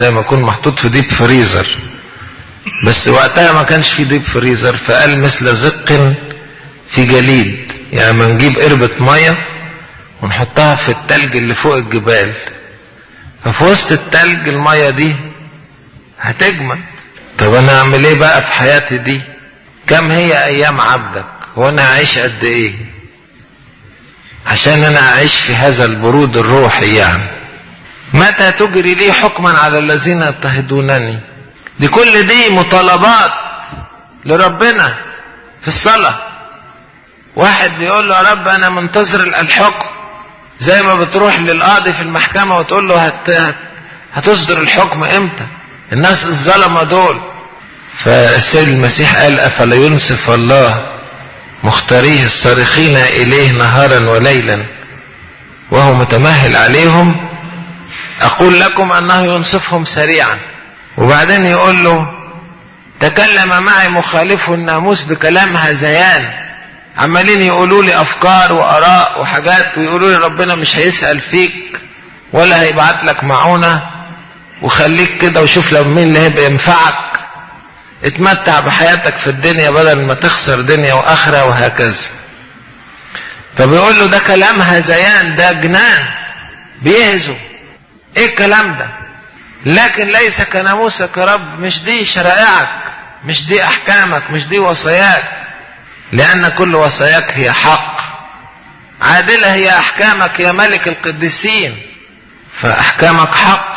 زي ما يكون محطوط في ديب فريزر بس وقتها ما كانش في ديب فريزر فقال مثل زق في جليد يعني ما نجيب قربة مية ونحطها في التلج اللي فوق الجبال ففي وسط التلج المية دي هتجمد طب انا اعمل ايه بقى في حياتي دي كم هي ايام عبدك وانا اعيش قد ايه عشان انا اعيش في هذا البرود الروحي يعني متى تجري لي حكما على الذين يضطهدونني دي كل دي مطالبات لربنا في الصلاة واحد بيقول له يا رب انا منتظر الحكم زي ما بتروح للقاضي في المحكمة وتقول له هت... هتصدر الحكم امتى الناس الظلمة دول فالسيد المسيح قال افلا ينصف الله مختاريه الصارخين اليه نهارا وليلا وهو متمهل عليهم اقول لكم انه ينصفهم سريعا وبعدين يقول له تكلم معي مخالف الناموس بكلام هذيان عمالين يقولوا لي افكار واراء وحاجات ويقولوا لي ربنا مش هيسال فيك ولا هيبعت لك معونه وخليك كده وشوف لو مين اللي هيبقى ينفعك اتمتع بحياتك في الدنيا بدل ما تخسر دنيا واخره وهكذا فبيقول له ده كلام هذيان ده جنان بيهزوا ايه الكلام ده لكن ليس كناموسك يا رب مش دي شرائعك مش دي احكامك مش دي وصاياك لان كل وصاياك هي حق عادله هي احكامك يا ملك القديسين فاحكامك حق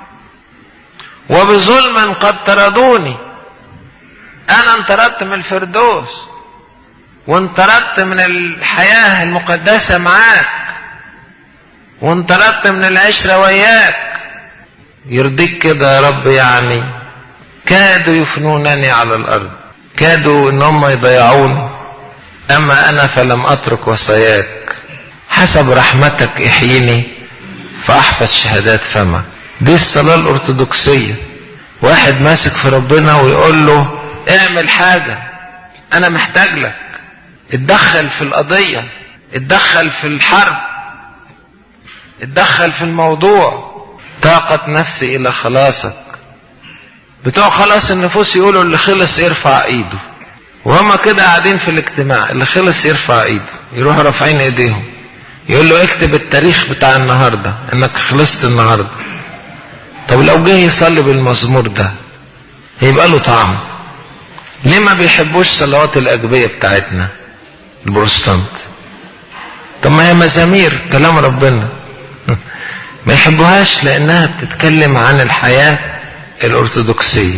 وبظلم قد طردوني انا انطردت من الفردوس وانطردت من الحياه المقدسه معاك وانطردت من العشره وياك يرضيك كده يا رب يعني كادوا يفنونني على الارض كادوا ان هم يضيعوني اما انا فلم اترك وصاياك حسب رحمتك احيني فاحفظ شهادات فمك دي الصلاة الارثوذكسية واحد ماسك في ربنا ويقول له اعمل حاجة انا محتاج لك اتدخل في القضية اتدخل في الحرب اتدخل في الموضوع طاقة نفسي الى خلاصك بتوع خلاص النفوس يقولوا اللي خلص يرفع ايده وهما كده قاعدين في الاجتماع اللي خلص يرفع ايده يروحوا رافعين ايديهم يقول له اكتب التاريخ بتاع النهارده انك خلصت النهارده طب لو جه يصلي بالمزمور ده هيبقى له طعم ليه ما بيحبوش صلوات الاجبيه بتاعتنا البروتستانت طب ما هي مزامير كلام ربنا ما يحبوهاش لانها بتتكلم عن الحياه الارثوذكسيه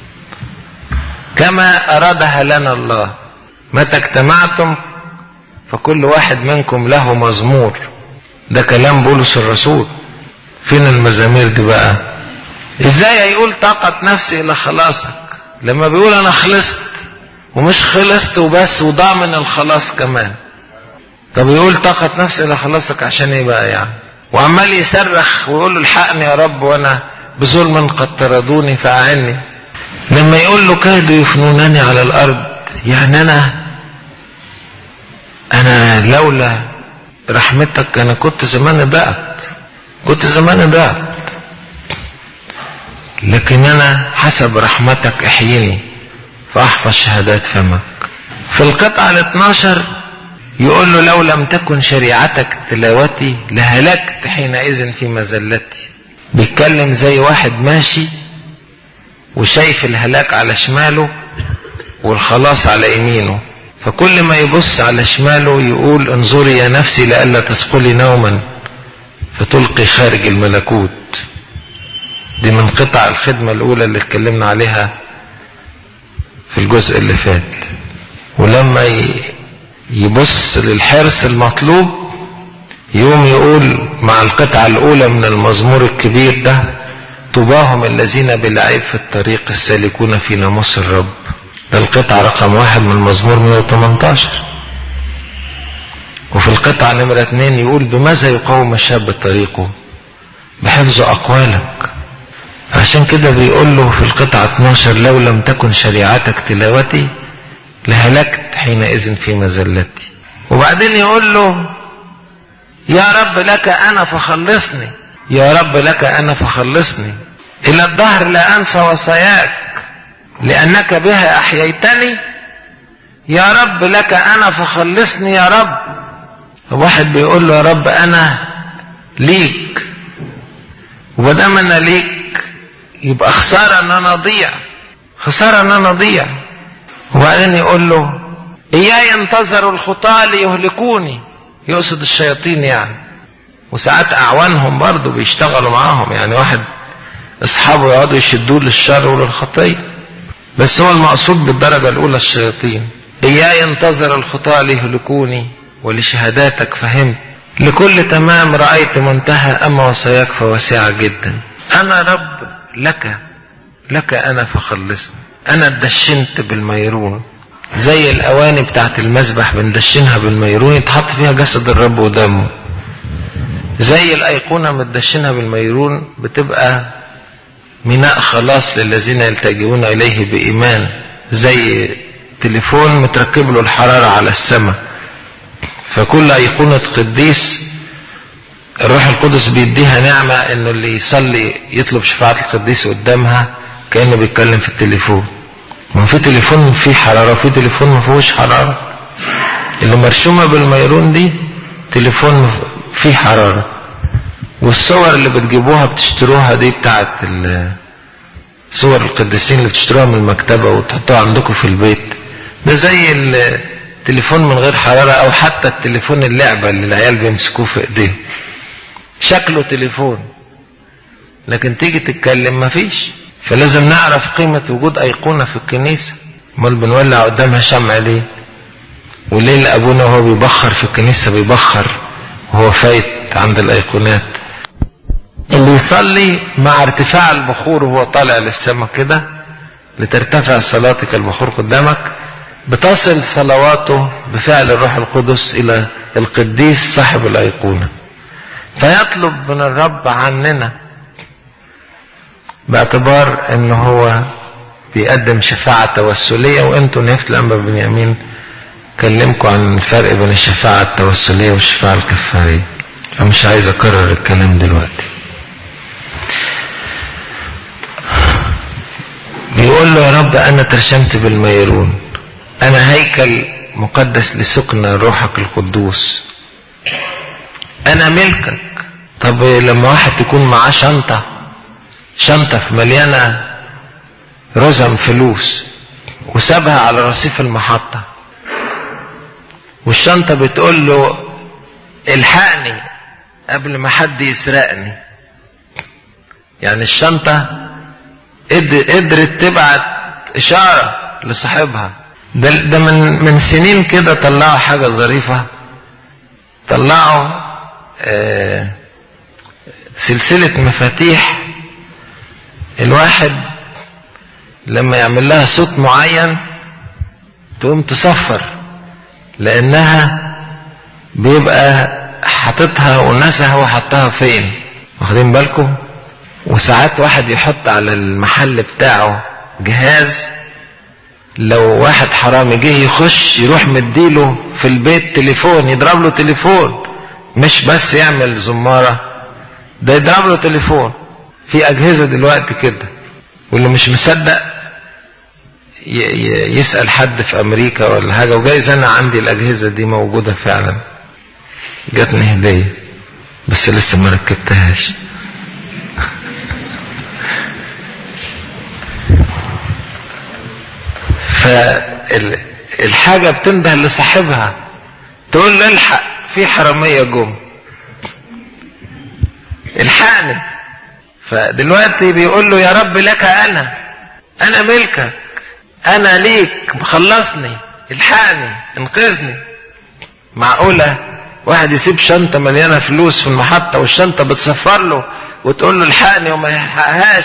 كما ارادها لنا الله متى اجتمعتم فكل واحد منكم له مزمور ده كلام بولس الرسول فين المزامير دي بقى ازاي هيقول طاقة نفسي الى خلاصك لما بيقول انا خلصت ومش خلصت وبس وضامن الخلاص كمان طب يقول طاقة نفسي الى خلاصك عشان ايه بقى يعني وعمال يصرخ ويقول له الحقني يا رب وانا بظلم قد طردوني فاعني لما يقول له كادوا يفنونني على الارض يعني انا انا لولا رحمتك انا كنت زماني ضعت كنت زماني ضعت لكن انا حسب رحمتك احيني فاحفظ شهادات فمك في القطعة ال 12 يقول له لو لم تكن شريعتك تلاوتي لهلكت حينئذ في مزلتي بيتكلم زي واحد ماشي وشايف الهلاك على شماله والخلاص على يمينه فكل ما يبص على شماله يقول انظري يا نفسي لئلا تثقلي نوما فتلقي خارج الملكوت دي من قطع الخدمة الأولى اللي اتكلمنا عليها في الجزء اللي فات ولما يبص للحرص المطلوب يوم يقول مع القطعة الأولى من المزمور الكبير ده طوباهم الذين بلا عيب في الطريق السالكون في ناموس الرب ده القطعة رقم واحد من المزمور 118 وفي القطعة نمرة اتنين يقول بماذا يقاوم الشاب طريقه بحفظ أقوالك عشان كده بيقول له في القطعة 12 لو لم تكن شريعتك تلاوتي لهلكت حينئذ في مزلتي وبعدين يقول له يا رب لك أنا فخلصني يا رب لك أنا فخلصني إلى الدهر لا أنسى وصاياك لأنك بها أحييتني يا رب لك أنا فخلصني يا رب واحد بيقول له يا رب أنا ليك ومادام أنا ليك يبقى خسارة أن أنا أضيع خسارة أن أنا أضيع وبعدين يقول له إياي انتظروا الخطاة ليهلكوني يقصد الشياطين يعني وساعات أعوانهم برضه بيشتغلوا معاهم يعني واحد أصحابه يقعدوا يشدوه للشر وللخطية بس هو المقصود بالدرجة الأولى الشياطين إياي انتظر الخطاة ليهلكوني ولشهاداتك فهمت لكل تمام رأيت منتهى أما وصاياك فواسعة جدا أنا رب لك لك أنا فخلصني أنا اتدشنت بالميرون زي الأواني بتاعت المذبح بندشنها بالميرون يتحط فيها جسد الرب ودمه زي الأيقونة متدشنها بالميرون بتبقى ميناء خلاص للذين يلتجئون إليه بإيمان زي تليفون متركب له الحرارة على السماء فكل أيقونة قديس الروح القدس بيديها نعمة انه اللي يصلي يطلب شفاعة القديس قدامها كأنه بيتكلم في التليفون ما في تليفون فيه حرارة وفي تليفون ما فيهوش حرارة اللي مرشومة بالميرون دي تليفون فيه حرارة والصور اللي بتجيبوها بتشتروها دي بتاعت صور القديسين اللي بتشتروها من المكتبة وتحطوها عندكم في البيت ده زي التليفون من غير حرارة او حتى التليفون اللعبة اللي العيال بيمسكوه في ايديهم شكله تليفون لكن تيجي تتكلم مفيش فلازم نعرف قيمة وجود أيقونة في الكنيسة امال بنولع قدامها شمع ليه وليه اللي أبونا وهو بيبخر في الكنيسة بيبخر وهو فايت عند الأيقونات اللي يصلي مع ارتفاع البخور وهو طالع للسماء كده لترتفع صلاتك البخور قدامك بتصل صلواته بفعل الروح القدس إلى القديس صاحب الأيقونة فيطلب من الرب عننا باعتبار ان هو بيقدم شفاعة توسلية وانتوا نيافة الانبا بنيامين كلمكم عن الفرق بين الشفاعة التوسلية والشفاعة الكفارية فمش عايز اكرر الكلام دلوقتي بيقول له يا رب انا ترشمت بالميرون انا هيكل مقدس لسكن روحك القدوس انا ملكك طب لما واحد تكون معاه شنطة شنطة مليانة رزم فلوس وسابها على رصيف المحطة والشنطة بتقول له الحقني قبل ما حد يسرقني يعني الشنطة قدرت تبعت إشارة لصاحبها ده, ده من من سنين كده طلعوا حاجة ظريفة طلعوا آه سلسلة مفاتيح الواحد لما يعمل لها صوت معين تقوم تصفر لانها بيبقى حاططها ونسها وحطها فين واخدين بالكم وساعات واحد يحط على المحل بتاعه جهاز لو واحد حرامي جه يخش يروح مديله في البيت تليفون يضرب له تليفون مش بس يعمل زمارة ده يضرب له تليفون في أجهزة دلوقتي كده واللي مش مصدق يسأل حد في أمريكا ولا حاجة وجايز أنا عندي الأجهزة دي موجودة فعلا جاتني هدية بس لسه ما ركبتهاش فالحاجة بتنده لصاحبها تقول له الحق في حرامية جم الحقني فدلوقتي بيقول له يا رب لك انا انا ملكك انا ليك مخلصني الحقني انقذني معقولة واحد يسيب شنطة مليانة فلوس في المحطة والشنطة بتصفر له وتقول له الحقني وما يلحقهاش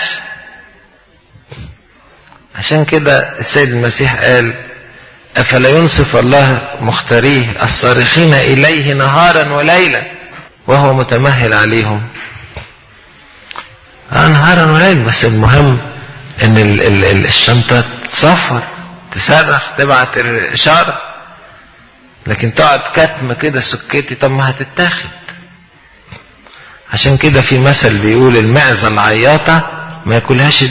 عشان كده السيد المسيح قال أفلا ينصف الله مختاريه الصارخين إليه نهارا وليلا وهو متمهل عليهم آه نهارا وليلا بس المهم ان ال ال ال الشنطة تصفر تصرخ تبعت إشارة لكن تقعد كتم كده سكتي طب ما هتتاخد عشان كده في مثل بيقول المعزة العياطة ما ياكلهاش